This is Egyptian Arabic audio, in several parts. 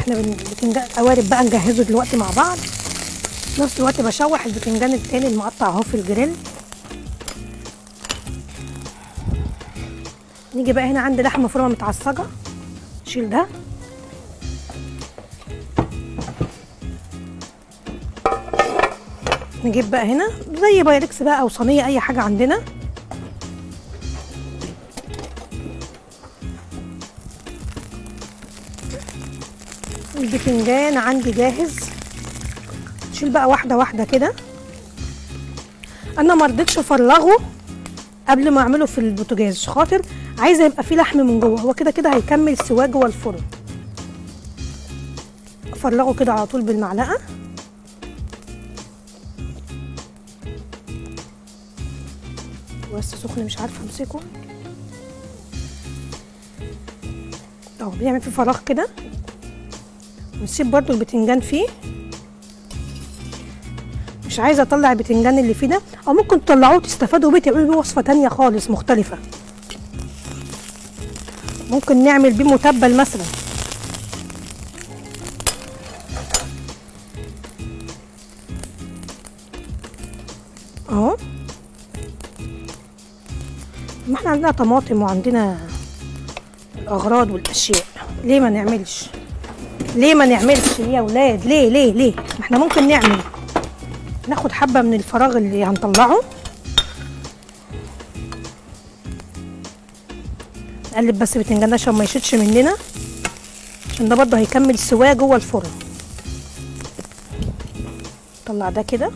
احنا البتنجان قوارب بقى نجهزه دلوقتي مع بعض في نفس الوقت بشوح البتنجان التاني المقطع اهو في الجريل نيجي بقى هنا عندي لحمه مفرومه متعصجه نشيل ده نجيب بقى هنا زي بايركس بقى او صينيه اي حاجه عندنا البتنجان عندي جاهز شيل بقى واحده واحده كده انا ما رضيتش افرغه قبل ما اعمله في البوتاجاز خاطر عايزه يبقى فيه لحم من جوه هو كده كده هيكمل سواه جوه الفرن افرغه كده على طول بالمعلقه بس سخن مش عارفه امسكه اهو بيعمل فيه فراغ كده ونسيب برضو البتنجان فيه مش عايزه اطلع البتنجان اللي فيه ده او ممكن تطلعوه تستفادوا بيه تعملوا بيه وصفه تانية خالص مختلفه ممكن نعمل بيه متبل مثلا اهو ما احنا عندنا طماطم وعندنا الاغراض والاشياء ليه ما نعملش ليه ما نعملش يا ولاد ليه ليه ليه ما احنا ممكن نعمل ناخد حبه من الفراغ اللي هنطلعه نقلب بس بتنجان عشان ما يشدش مننا عشان ده برضه هيكمل سواه جوه الفرن طلع ده كده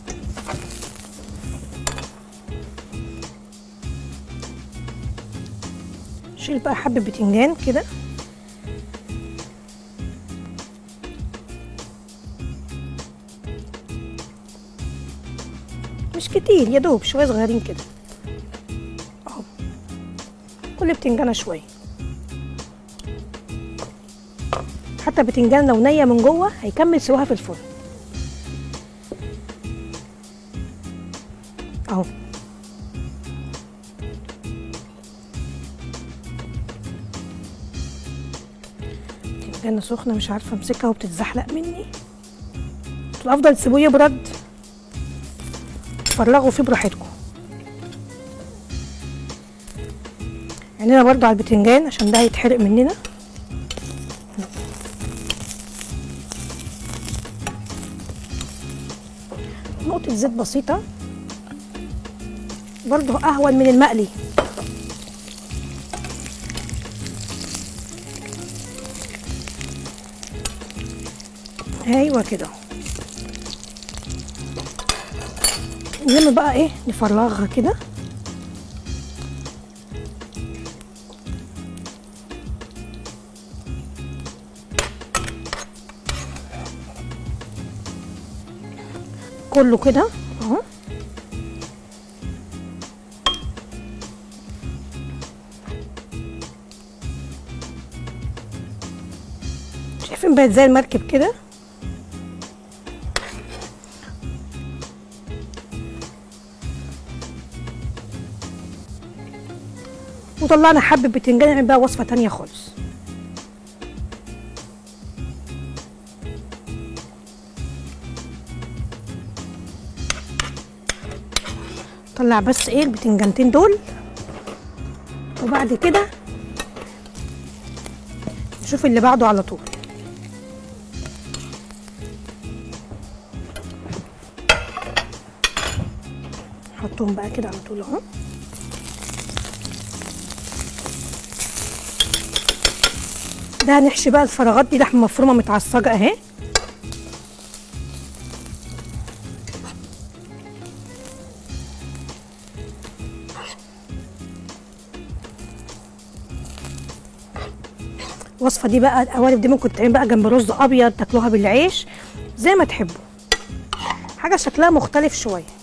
شيل بقى حبه بتنجان كده مش كتير يا دوب شويه صغيرين كده اهو كل بتنجانه شويه حتى بتنجان لو نيه من جوه هيكمل سواها في الفرن اهو بتنجانه سخنه مش عارفه امسكها وبتتزحلق مني الافضل تسيبوه يبرد فرغوا فيه براحتكم عندنا برضو على البتنجان عشان ده هيتحرق مننا نقطة زيت بسيطة برضو أهون من المقلي ايوه كده نلم بقى ايه نفرغها كده كله كده اهو شايفين بقت زي المركب كده وطلعنا حبة بتنجان نعمل بقى وصفة تانية خالص طلع بس ايه البتنجانتين دول وبعد كده نشوف اللي بعده على طول نحطهم بقى كده على طول اهو ده هنحشي بقى الفراغات دي لحمه مفرومه متعصجه اهي الوصفه دي بقى القوالب دي ممكن تعمل بقى جنب رز ابيض تاكلوها بالعيش زي ما تحبوا حاجه شكلها مختلف شويه